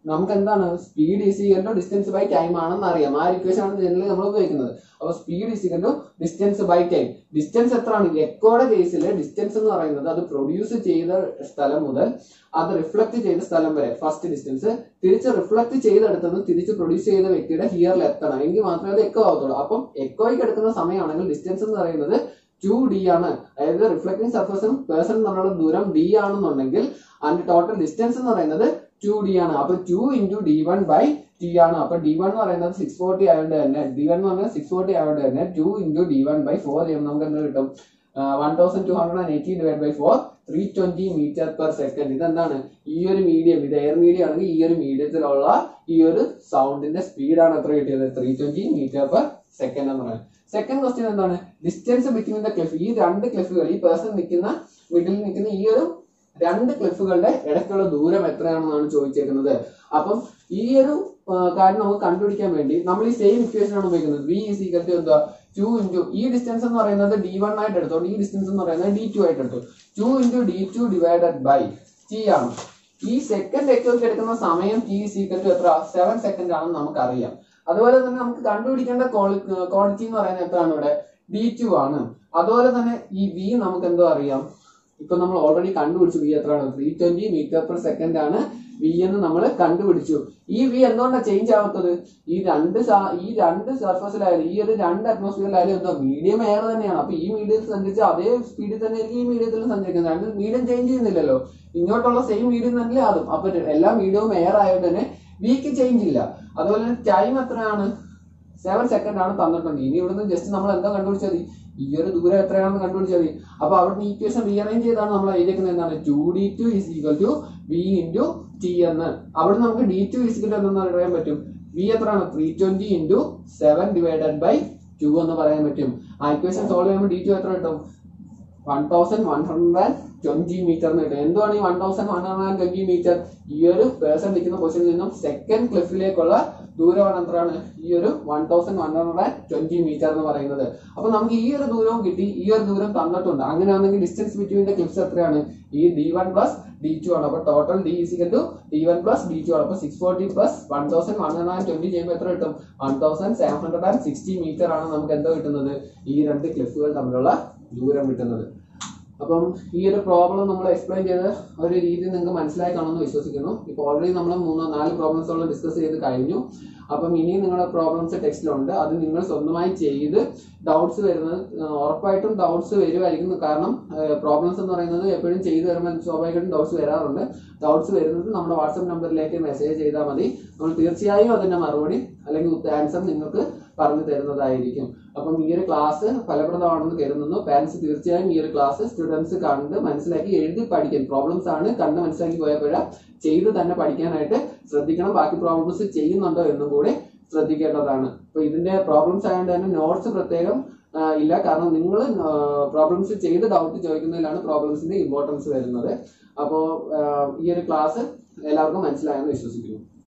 നമുക്ക് എന്താണ് speed is equal to distance by time ആണെന്ന് അറിയാം ആ ഇക്വേഷൻ ആണ് ജനറലി നമ്മൾ ഉപയോഗിക്കുന്നത് അപ്പൊ speed is equal to distance by time distance എത്രയാണ് എക്കോയുടെ കേസിൽ ഡിസ്റ്റൻസ് എന്ന് പറയുന്നത് അത് പ്രൊഡ്യൂസ് ചെയ്ത സ്ഥലം മുതൽ അത് റിഫ്ലക്ട് ചെയ്ത സ്ഥലം വരെ ഫസ്റ്റ് ഡിസ്റ്റൻസ് തിരിച്ച് റിഫ്ലക്ട് ചെയ്തെടുത്തുനിന്ന് തിരിച്ച് പ്രൊഡ്യൂസ് ചെയ്ത വ്യക്തിയുടെ ഹിയറിൽ എത്തണം എങ്കിൽ മാത്രമേ അത് എക്കോ ആവത്തുള്ളൂ അപ്പം എക്കോയ്ക്ക് എടുക്കുന്ന സമയമാണെങ്കിൽ ഡിസ്റ്റൻസ് എന്ന് പറയുന്നത് ടു ഡി ആണ് അതായത് റിഫ്ലക്റ്റിംഗ് സർഫസും പേഴ്സണും തമ്മിലുള്ള ദൂരം ഡി ആണെന്നുണ്ടെങ്കിൽ അതിന്റെ ടോട്ടൽ ഡിസ്റ്റൻസ് എന്ന് പറയുന്നത് ടു ഡി ആണ് അപ്പൊ two into D one by T ആണ് അപ്പൊ ഡി വൺ എന്ന് പറയുന്നത് സിക്സ് ഫോർട്ടി ആയതുകൊണ്ട് തന്നെ ഡി വൺ എന്ന് പറയുന്നത് സിക്സ് ഫോർട്ടി ആയതുകൊണ്ട് തന്നെ two into D one by four ചെയ്യുമ്പോൾ നമുക്ക് എന്ത് കിട്ടും one thousand two hundred and eighty divide by four three twenty metre per second ഇതെന്താണ് ഈ ഒരു മീഡിയം ഇത് എയർ മീഡിയം ആണെങ്കിൽ ഈ ഒരു മീഡിയത്തിലുള്ള ഈ ഒരു സൗണ്ടിന്റെ സ്പീഡാണ് എത്ര കിട്ടിയത് three twenty metre per second എന്ന് പറയുന്നത് സെക്കൻഡ് ക്വസ്റ്റ്യൻ എന്താണ് ഡിസ്റ്റൻസ് ബിറ്റ്വീൻ ദ ക്ലിഫ് ഈ രണ്ട് ക്ലിഫുകൾ ഈ പേഴ്സൺ നിൽക്കുന്ന മിഡിൽ നിൽക്കുന്ന ഈ ഒരു രണ്ട് ക്ലിഫുകളുടെ ഇടയ്ക്കുള്ള ദൂരം എത്രയാണെന്നാണ് ചോദിച്ചേക്കുന്നത് അപ്പം ഈ ഒരു ആ, കാര്യം നമുക്ക് കണ്ടുപിടിക്കാൻ വേണ്ടി നമ്മൾ ഈ സെയിം ഇക്വേഷൻ ആണ് ഉപയോഗിക്കുന്നത് വി ഈസ് ഈക്വൽ ടു എന്താ ടു ഇൻറ്റു ഈ ഡിസ്റ്റൻസ് എന്ന് പറയുന്നത് ഡി വൺ ആയിട്ട് എടുത്തോണ്ട് ഈ ഡിസ്റ്റൻസ് എന്ന് പറയുന്നത് ഡി ടു ആയിട്ട് എടുത്തു two into D two divided by T ആണ് ഈ സെക്കൻഡ് എക്കോയ്ക്ക് എടുക്കുന്ന സമയം ടി ഈസ് ഈക്വൽ ടു എത്ര സെവൻ സെക്കൻഡ് ആണെന്ന് നമുക്കറിയാം അതുപോലെ തന്നെ നമുക്ക് കണ്ടുപിടിക്കേണ്ട ക്വാളിറ്റി എന്ന് പറയുന്നത് എത്രയാണ് ഇവിടെ ഡി ടു ആണ് അതുപോലെ തന്നെ ഈ വി നമുക്ക് എന്തോ അറിയാം ഇപ്പൊ നമ്മൾ ഓൾറെഡി കണ്ടുപിടിച്ചു വി എത്രയാണ് three twenty metre per second ആണ് വി എന്ന് നമ്മൾ കണ്ടുപിടിച്ചു ഈ വി എന്തുകൊണ്ടാണ് ചേഞ്ച് ആവാത്തത് ഈ രണ്ട് സാ- ഈ രണ്ട് സർഫസിലായാലും ഈ ഒരു രണ്ട് അറ്റ്മോസ്ഫിയറിലായാലും എന്തോ മീഡിയം എയർ തന്നെയാണ് അപ്പൊ ഈ മീഡിയത്തിൽ സഞ്ചരിച്ച അതേ സ്പീഡിൽ തന്നെ ആയിരിക്കും ഈ മീഡിയത്തിലും സഞ്ചരിക്കുന്നത് രണ്ട് മീഡിയം ചേഞ്ച് ചെയ്യുന്നില്ലല്ലോ ഇങ്ങോട്ടുള്ള സെയിം മീഡിയം തന്നെ അതും അപ്പൊ എല്ലാ മീഡിയവും എയർ ആയതുകൊണ്ട് തന്നെ വിക്ക് ചേഞ്ച് ഇല്ല അതുപോലെ തന്നെ ടൈം എത്രയാണ് സെവൻ സെക്കൻഡ് ആണ് തന്നിട്ടുണ്ട് ഇനി ഇവിടുന്ന് ജസ്റ്റ് നമ്മൾ എന്താ കണ്ടുപിടിച്ചത് ഈ ഒരു ദൂരം എത്രയാണെന്ന് കണ്ടുപിടിച്ചത് അപ്പൊ അവിടുന്ന് ഈക്വേഷൻ റീഅറേഞ്ച് ചെയ്താണ് നമ്മൾ എഴുതിയിരിക്കുന്നത് എന്താണ് two D two is equal to V into T എന്ന് അവിടെ നമുക്ക് ഡി ടു ഇസിക്കൽ എന്ന് പറയാൻ പറ്റും വി എത്രയാണ് three twenty into seven divided by two എന്ന് പറയാൻ പറ്റും ആ ഇക്വേഷൻ സോൾവ് ചെയ്യുമ്പോൾ ഡി ടു എത്ര കിട്ടും one thousand one hundred and twenty metre എന്ന് കിട്ടും എന്തുവാണ് ഈ one thousand one hundred and twenty metre ഈ ഒരു പേഴ്സൺ നിൽക്കുന്ന പൊസിഷനിൽ നിന്നും സെക്കൻഡ് ക്ലിഫിലേക്കുള്ള ദൂരമാണ് എത്രയാണ് ഈ ഒരു one thousand one hundred and twenty metre എന്ന് പറയുന്നത് അപ്പൊ നമുക്ക് ഈ ഒരു ദൂരവും കിട്ടി ഈ ഒരു ദൂരം തന്നിട്ടുണ്ട് അങ്ങനെയാണെങ്കിൽ ഡിസ്റ്റൻസ് ബിറ്റ്വീൻ ദ ക്ലിഫ്സ് എത്രയാണ് ഈ D one plus D two ആണ് അപ്പൊ total D is equal to D one plus D two ആണ് അപ്പൊ six forty plus one thousand one hundred and twenty ചെയ്യുമ്പോൾ എത്ര കിട്ടും one thousand seven hundred and sixty metre ആണ് നമുക്ക് എന്തോ കിട്ടുന്നത് ഈ രണ്ട് ക്ലിഫുകൾ തമ്മിലുള്ള ദൂരം കിട്ടുന്നത് അപ്പം ഈ ഒരു പ്രോബ്ലം നമ്മൾ എക്സ്പ്ലെയിൻ ചെയ്ത ഒരു രീതി നിങ്ങൾക്ക് മനസ്സിലായി കാണുമെന്ന് വിശ്വസിക്കുന്നു ഇപ്പോൾ ഓൾറെഡി നമ്മൾ മൂന്നോ നാല് പ്രോബ്ലംസോളം ഡിസ്കസ് ചെയ്ത് കഴിഞ്ഞു അപ്പം ഇനിയും നിങ്ങളുടെ പ്രോബ്ലംസ് ടെക്സ്റ്റിലുണ്ട് അത് നിങ്ങൾ സ്വന്തമായി ചെയ്ത് ഡൗട്ട്സ് വരുന്നത് ആ, ഉറപ്പായിട്ടും ഡൗട്ട്സ് വരുമായിരിക്കും കാരണം പ്രോബ്ലംസ് എന്ന് പറയുന്നത് എപ്പോഴും ചെയ്തു വരുമ്പോൾ സ്വാഭാവികമായിട്ടും ഡൗട്ട്സ് വരാറുണ്ട് ഡൗട്ട്സ് വരുന്നത് നമ്മുടെ വാട്സപ്പ് നമ്പറിലേക്ക് മെസ്സേജ് ചെയ്താൽ മതി നമ്മൾ തീർച്ചയായും അതിന്റെ മറുപടി അല്ലെങ്കിൽ ആൻസർ നിങ്ങൾക്ക് പറഞ്ഞു തരുന്നതായിരിക്കും അപ്പം ഈ ഒരു ക്ലാസ് ഫലപ്രദമാണെന്ന് കരുതുന്നു പാരന്റ്സ് തീർച്ചയായും ഈ ഒരു ക്ലാസ് സ്റ്റുഡൻസ് കണ്ട് മനസ്സിലാക്കി എഴുതി പഠിക്കാൻ പ്രോബ്ലംസ് ആണ് കണ്ട് മനസ്സിലാക്കി പോയപ്പോഴ ചെയ്ത് തന്നെ പഠിക്കാനായിട്ട് ശ്രദ്ധിക്കണം ബാക്കി പ്രോബ്ലംസ് ചെയ്യുന്നുണ്ടോ എന്നും കൂടി ശ്രദ്ധിക്കേണ്ടതാണ് അപ്പൊ ഇതിന്റെ പ്രോബ്ലംസ് ആയതുകൊണ്ട് തന്നെ നോട്ട്സ് പ്രത്യേകം ആ, ഇല്ല കാരണം നിങ്ങൾ പ്രോബ്ലംസ് ചെയ്ത് ഡൗട്ട് ചോദിക്കുന്നതിലാണ് പ്രോബ്ലംസിന്റെ ഇമ്പോർട്ടൻസ് വരുന്നത് അപ്പോൾ ഈ ഒരു ക്ലാസ് എല്ലാവർക്കും മനസ്സിലായെന്ന് വിശ്വസിക്കുന്നു